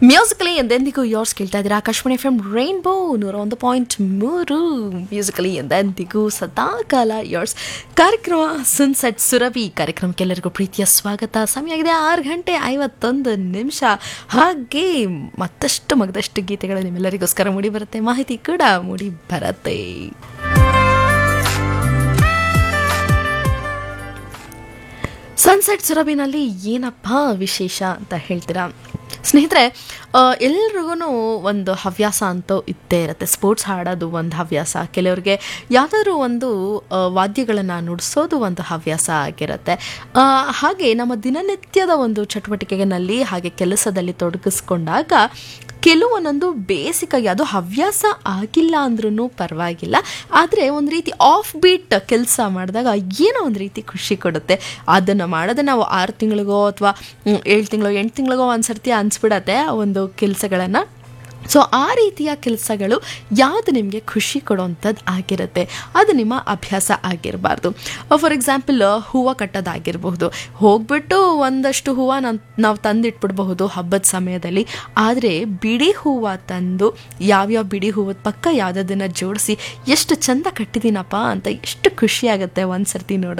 musically ಎಂದೆಂದಿಗೂ yours ಕೇಳ್ತಾ ಇದ್ದೀರಾ ಆಕಾಶವಾಣಿ ಎಫ್ ಎಂ ರೈನ್ಬೋ ನೂರ ಒಂದು ಪಾಯಿಂಟ್ ಮೂರು ಮ್ಯೂಸಿಕಲಿ ಎಂದೆಂದಿಗೂ ಸದಾ ಕಾಲ ಯೋರ್ಸ್ ಕಾರ್ಯಕ್ರಮ ಸನ್ಸೆಟ್ ಸುರಭಿ ಕಾರ್ಯಕ್ರಮಕ್ಕೆ ಎಲ್ಲರಿಗೂ ಪ್ರೀತಿಯ ಸ್ವಾಗತ ಸಮಯ ಆಗಿದೆ ಆರು ಗಂಟೆ ಐವತ್ತೊಂದು ನಿಮಿಷ ಹಾಗೆ ಮತ್ತಷ್ಟು ಮಗದಷ್ಟು ಗೀತೆಗಳು ನಿಮ್ಮೆಲ್ಲರಿಗೋಸ್ಕರ ಮೂಡಿ ಬರುತ್ತೆ ಮಾಹಿತಿ ಕೂಡ ಮೂಡಿ ಬರುತ್ತೆ ಸನ್ಸೆಟ್ ಸುರಭಿನಲ್ಲಿ ಏನಪ್ಪ ವಿಶೇಷ ಅಂತ ಹೇಳ್ತೀರಾ ಸ್ನೇಹಿತರೆ ಎಲ್ರಿಗೂ ಒಂದು ಹವ್ಯಾಸ ಅಂತೂ ಇದ್ದೇ ಇರುತ್ತೆ ಸ್ಪೋರ್ಟ್ಸ್ ಆಡೋದು ಒಂದು ಹವ್ಯಾಸ ಕೆಲವ್ರಿಗೆ ಯಾವುದಾದ್ರೂ ಒಂದು ವಾದ್ಯಗಳನ್ನು ನುಡಿಸೋದು ಒಂದು ಹವ್ಯಾಸ ಆಗಿರುತ್ತೆ ಆ, ಹಾಗೆ ನಮ್ಮ ದಿನನಿತ್ಯದ ಒಂದು ಚಟುವಟಿಕೆನಲ್ಲಿ ಹಾಗೆ ಕೆಲಸದಲ್ಲಿ ತೊಡಗಿಸ್ಕೊಂಡಾಗ ಕೆಲವೊಂದೊಂದು ಬೇಸಿಕ್ ಆಗಿ ಅದು ಹವ್ಯಾಸ ಆಗಿಲ್ಲ ಅಂದ್ರೂ ಪರವಾಗಿಲ್ಲ ಆದರೆ ಒಂದು ರೀತಿ ಆಫ್ ಬೀಟ್ ಕೆಲಸ ಮಾಡಿದಾಗ ಏನೋ ಒಂದು ರೀತಿ ಖುಷಿ ಕೊಡುತ್ತೆ ಅದನ್ನು ಮಾಡೋದು ನಾವು ಆರು ತಿಂಗಳಿಗೋ ಅಥವಾ ಏಳು ತಿಂಗಳು ಎಂಟು ತಿಂಗಳಿಗೋ ಒಂದು ಸರ್ತಿ ಅನಿಸ್ಬಿಡತ್ತೆ ಆ ಒಂದು ಕೆಲಸಗಳನ್ನು ಸೊ ಆ ರೀತಿಯ ಕೆಲಸಗಳು ಯಾವುದು ನಿಮಗೆ ಖುಷಿ ಕೊಡುವಂಥದ್ದು ಆಗಿರುತ್ತೆ ಅದು ನಿಮ್ಮ ಅಭ್ಯಾಸ ಆಗಿರಬಾರ್ದು ಫಾರ್ ಎಕ್ಸಾಂಪಲ್ ಹೂವು ಕಟ್ಟೋದಾಗಿರಬಹುದು ಹೋಗ್ಬಿಟ್ಟು ಒಂದಷ್ಟು ಹೂವು ನಾನು ನಾವು ತಂದಿಟ್ಬಿಡ್ಬಹುದು ಹಬ್ಬದ ಸಮಯದಲ್ಲಿ ಆದರೆ ಬಿಡಿ ಹೂವು ತಂದು ಯಾವ್ಯಾವ ಬಿಡಿ ಹೂವದ ಪಕ್ಕ ಯಾವುದನ್ನು ಜೋಡಿಸಿ ಎಷ್ಟು ಚಂದ ಕಟ್ಟಿದ್ದೀನಪ್ಪ ಅಂತ ಎಷ್ಟು ಖುಷಿ ಆಗುತ್ತೆ ಒಂದು ಸರ್ತಿ ನೋಡೋದು